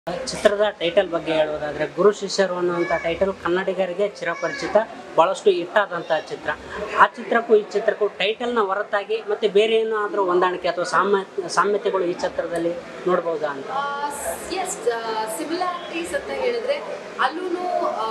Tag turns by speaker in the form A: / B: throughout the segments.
A: ಚಿತ್ರದ ಟೈಟಲ್ ಬಗ್ಗೆ ಹೇಳುವುದಾದ್ರೆ ಗುರು ಶಿಷ್ಯರು ಅನ್ನುವಂಥ ಟೈಟಲ್ ಕನ್ನಡಿಗರಿಗೆ ಚಿರಪರಿಚಿತ ಭಾಳಷ್ಟು ಹಿಟ್ಟಾದಂಥ ಚಿತ್ರ ಆ ಚಿತ್ರಕ್ಕೂ ಈ ಚಿತ್ರಕ್ಕೂ ಟೈಟಲ್ನ ಹೊರತಾಗಿ ಮತ್ತೆ ಬೇರೆ ಏನಾದರೂ ಹೊಂದಾಣಿಕೆ ಅಥವಾ ಸಾಮ್ಯ ಸಾಮ್ಯತೆಗಳು ಈ ಚಿತ್ರದಲ್ಲಿ ನೋಡ್ಬೋದಾ ಅಂತ
B: ಎಸ್ ಸಿಮಿಲಾರಿಟೀಸ್ ಅಂತ ಹೇಳಿದ್ರೆ ಅಲ್ಲೂ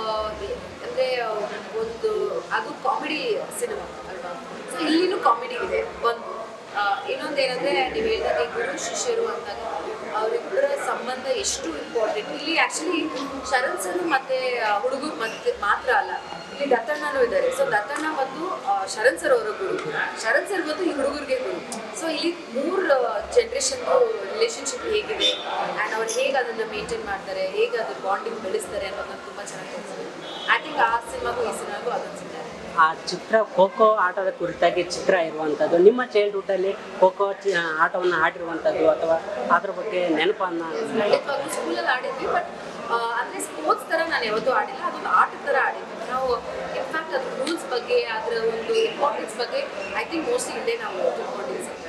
B: ಅಂದರೆ ಒಂದು ಅದು ಕಾಮಿಡಿ ಸಿನಿಮಾ ಅಲ್ವಾ ಸೊ ಇಲ್ಲಿನೂ ಕಾಮಿಡಿ ಇದೆ ಒಂದು ಆ, ಇನ್ನೊಂದೇನಂದ್ರೆ ನೀವು ಹೇಳಿದಾಗೆ ಗುರು ಶಿಷ್ಯರು ಅಂದಾಗ ಅವರಿಬ್ಬರ ಸಂಬಂಧ ಎಷ್ಟು ಇಂಪಾರ್ಟೆಂಟ್ ಇಲ್ಲಿ ಆ್ಯಕ್ಚುಲಿ ಶರಣ್ ಸರ್ ಮತ್ತೆ ಹುಡುಗರು ಮತ್ತೆ ಮಾತ್ರ ಅಲ್ಲ ಇಲ್ಲಿ ದತ್ತಣ್ಣನೂ ಇದ್ದಾರೆ ಸೊ ದತ್ತಣ್ಣ ಬಂದು ಆ, ಶರಣ್ ಸರ್ ಅವರ ಗುರು ಶರಣ್ ಸರ್ ಬಂದು ಈ ಹುಡುಗರಿಗೆ ಗುರು ಸೊ ಇಲ್ಲಿ ಮೂರು ಜನ್ರೇಷನ್ದು ರಿಲೇಶನ್ಶಿಪ್ ಹೇಗಿದೆ ಆ್ಯಂಡ್ ಅವ್ರು ಹೇಗೆ ಅದನ್ನು ಮೇಂಟೈನ್ ಮಾಡ್ತಾರೆ ಹೇಗೆ ಅದ್ರ ಬಾಂಡಿಂಗ್ ಬೆಳೆಸ್ತಾರೆ ಅನ್ನೋದನ್ನ ತುಂಬ ಚೆನ್ನಾಗಿ ತೋರಿಸ್ತಾರೆ ಐ ಥಿಂಕ್ ಆ ಸಿನಿಮಾಗೂ ಈ ಸಿನಿಮಾಗೂ ಅದೊಂದು
A: ಆ ಚಿತ್ರ ಖೋಖೋ ಆಟದ ಕುರಿತಾಗಿ ಚಿತ್ರ ಇರುವಂಥದ್ದು ನಿಮ್ಮ ಚೈಲ್ಡ್ಹುಡ್ಡಲ್ಲಿ ಖೋಖೋ ಚಿ ಆಟವನ್ನು ಆಡಿರುವಂಥದ್ದು ಅಥವಾ ಅದ್ರ ಬಗ್ಗೆ ನೆನಪನ್ನು
B: ಖಂಡಿತವಾಗ್ಲೂ ಸ್ಕೂಲಲ್ಲಿ ಆಡಿದ್ವಿ ಬಟ್ ಅಂದರೆ ಸ್ಪೋರ್ಟ್ಸ್ ಥರ ನಾನು ಯಾವತ್ತೂ ಆಡಿಲ್ಲ ಅದೊಂದು ಆಟದ ಥರ ಆಡಿದ್ವಿ ನಾವು ಇನ್ಫ್ಯಾಕ್ಟ್ ಅದ್ರ ರೂಲ್ಸ್ ಬಗ್ಗೆ ಅದರ ಒಂದು ಇಂಪಾರ್ಟೆನ್ಸ್ ಬಗ್ಗೆ ಐ ಥಿಂಕ್ ಮೋಸ್ಟ್ಲಿ ಇಲ್ಲೇ ನಾವು ತಿಳ್ಕೊಂಡಿದ್ದೀವಿ ಸರ್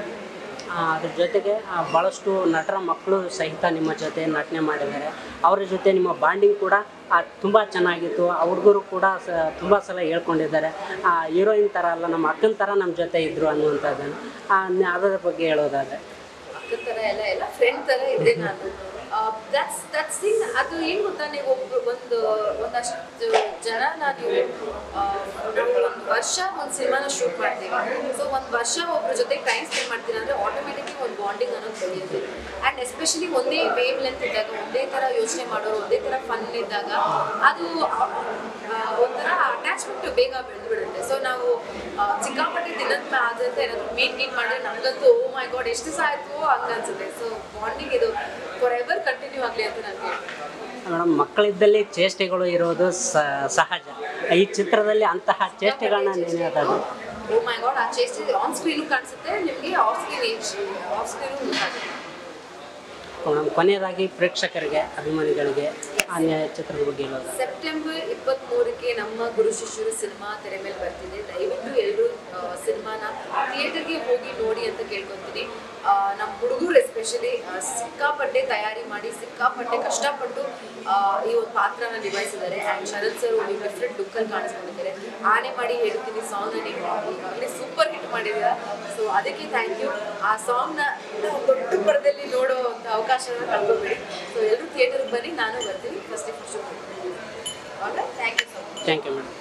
A: ಆ, ಅದ್ರ ಜೊತೆಗೆ ಆ, ಭಾಳಷ್ಟು ನಟರ ಮಕ್ಕಳು ಸಹಿತ ನಿಮ್ಮ ಜೊತೆ ನಟನೆ ಮಾಡಿದ್ದಾರೆ ಅವರ ಜೊತೆ ನಿಮ್ಮ ಬಾಂಡಿಂಗ್ ಕೂಡ ತುಂಬ ಚೆನ್ನಾಗಿತ್ತು ಆ ಹುಡುಗರು ಕೂಡ ಸ ತುಂಬ ಸಲ ಹೇಳ್ಕೊಂಡಿದ್ದಾರೆ ಹೀರೋಯಿನ್ ಥರ ಅಲ್ಲ ನಮ್ಮ ಅಕ್ಕನ ಥರ ನಮ್ಮ ಜೊತೆ ಇದ್ದರು ಅನ್ನುವಂಥದ್ದನ್ನು ಆ, ನ- ಅದರ ಬಗ್ಗೆ ಹೇಳೋದಾದ್ರೆ
B: ಅಕ್ಕನ ಥರ ಎಲ್ಲ ಎಲ್ಲ ಫ್ರೆಂಡ್ ಥರ ಇದ್ದೆ ನಾನು ದಟ್ಸ್ ದಟ್ಸ್ ಥಿಂಗ್ ಅದು ಏನು ಗೊತ್ತಾ ನೀವು ಒಬ್ರು ಒಂದು ಒಂದಷ್ಟು ಜನನ ನೀವು ಆ, ನಾವು ಒಂದು ವರ್ಷ ಒಂದು ಸಿನಿಮಾನ ಶೂಟ್ ಮಾಡ್ತೀವಿ ಸೊ ಒಂದು ವರ್ಷ ಒಬ್ರ ಜೊತೆ ಟೈಮ್ ಸ್ಪೆಂಡ್ ಮಾಡ್ತೀನಿ ಅಂದರೆ ಆಟೋಮೆಟಿಕ್ಲಿ ಒಂದು ಬಾಂಡಿಂಗ್ ಅನ್ನೋದು ಬೆಳೆಯುತ್ತೆ ಆ್ಯಂಡ್ ಎಸ್ಪೆಷಲಿ ಒಂದೇ ವೇವ್ ಲೆಂತ್ ಇದ್ದಾಗ ಒಂದೇ ಥರ ಯೋಚನೆ ಮಾಡೋರು ಒಂದೇ ಥರ ಫನ್ ಇದ್ದಾಗ ಅದು ಆ, ಒಂಥರ ಅಟ್ಯಾಚ್ಮೆಂಟ್ ಬೇಗ ಬೆಳೆದ್ಬಿಡುತ್ತೆ ಸೊ ನಾವು ಆ, ಸಿಕ್ಕಾಪಟ್ಟೆ ದಿನದ ಆದಂತ ಏನಾದರೂ ಮೀಟ್ ಗೀಟ್ ಮಾಡಿದ್ರೆ ನಮಗಂತೂ ಓ ಮೈ ಗಾಡ್ ಎಷ್ಟು ದಿವಸ ಆಯಿತು ಹಂಗ ಅನ್ಸುತ್ತೆ ಸೊ ಬಾಂಡಿಂಗ್ ಇದು ಫಾರ್ ಎವರ್ ಕಂಟಿನ್ಯೂ ಆಗಲಿ ಅಂತ ನಾನು ಹೇಳ್ತೀನಿ
A: ಮೇಡಮ್ ಮಕ್ಕಳಿದ್ದಲ್ಲಿ ಚೇಷ್ಟೆಗಳು ಇರೋದು ಸ- ಸಹಜ ಈ ಚಿತ್ರದಲ್ಲಿ ಅಂತಹ ಚೇಷ್ಟೆಗಳನ್ನ ನೆನೆಯೋದಾದ್ರೆ
B: ಓ ಮೈ ಗಾಡ್ ಆ ಚೇಸ್ಟ್ ಆನ್ ಸ್ಕ್ರೀನು ಕಾಣಿಸುತ್ತೆ ನಿಮಗೆ ಆಫ್ ಸ್ಕ್ರೀನ್ ಆಫ್ ಸ್ಕ್ರೀನು ಗೊತ್ತಾಗುತ್ತೆ
A: ಮೇಡಮ್ ಕೊನೆಯದಾಗಿ ಪ್ರೇಕ್ಷಕರಿಗೆ ಅಭಿಮಾನಿಗಳಿಗೆ ಆ ನ್ಯಾಯ ಚಿತ್ರದ ಬಗ್ಗೆ ಹೇಳೋದು
B: ಸೆಪ್ಟೆಂಬರ್ ಇಪ್ಪತ್ತ್ಮೂರಕ್ಕೆ ನಮ್ಮ ಗುರು ಶಿಷ್ಯರು ಸಿನಿಮಾ ತೆರೆ ಮೇಲೆ ಬರ್ತಿದೆ ದಯವಿಟ್ಟು ಎಲ್ಲರೂ ಸಿನಿಮಾನ ಥಿಯೇಟರ್ಗೆ ಹೋಗಿ ನೋಡಿ ಅಂತ ಕೇಳ್ಕೊತೀನಿ ಆ, ನಮ್ಮ ಹುಡುಗರು ಎಸ್ಪೆಷಲಿ ಸಿಕ್ಕಾಪಟ್ಟೆ ತಯಾರಿ ಮಾಡಿ ಸಿಕ್ಕಾಪಟ್ಟೆ ಕಷ್ಟಪಟ್ಟು ಆ, ಈ ಒಂದು ಪಾತ್ರನ ನಿಭಾಯಿಸಿದ್ದಾರೆ ಆ್ಯಂಡ್ ಶರತ್ ಸರ್ ಒಂದು ಡಿಫ್ರೆಂಟ್ ಲುಕ್ಕಲ್ಲಿ ಕಾಣಿಸ್ಕೊಂಡಿದ್ದಾರೆ ಆನೆ ಮಾಡಿ ಹೇಳ್ತೀನಿ ಸಾಂಗ್ನ ನೀವು ಈಗಾಗಲೇ ಸೂಪರ್ ಹಿಟ್ ಮಾಡಿದ್ದೀರಾ ಸೊ ಅದಕ್ಕೆ ಥ್ಯಾಂಕ್ ಯು ಆ ಸಾಂಗ್ನ ದೊಡ್ಡ ಪರದಲ್ಲಿ ನೋಡೋ ಒಂದು ಅವಕಾಶನ ಕಳ್ಕೊಬೇಡಿ ಸೊ ಎಲ್ಲರೂ ಥಿಯೇಟರ್ಗೆ ಬನ್ನಿ ನಾನು ಬರ್ತೀನಿ first first thank you so much
A: thank you madam